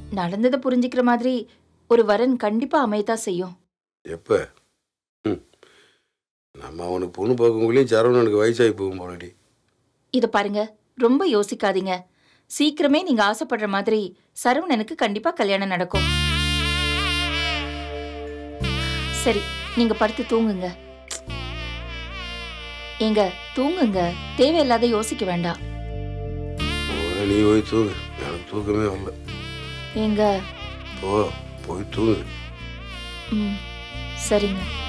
நடந்ததை புரிஞ்சுக்கிற மாதிரி ஒரு வரன் கண்டிப்பா அமையத்தான் செய்யும் எப்போ ம் நம்ம அவனுக்கு பொண்ணு பார்க்கவங்களையும் சரவணனுக்கு வயசாகி போகும் போலடி இத பாருங்க ரொம்ப யோசிக்காதீங்க சீக்கிரமே நீங்க ஆசைப்படுற மாதிரி சரவணனுக்கு கண்டிப்பா கல்யாணம் நடக்கும் சரி நீங்க படுத்து தூங்குங்க ஏங்க தூங்குங்க தேவையில்லாத யோசிக்க வேண்டாம் போற நீ போய் தூங்கு எனக்கு தூக்கமே வரல ஏங்க போ போய் தூங்கு ம் சரிங்க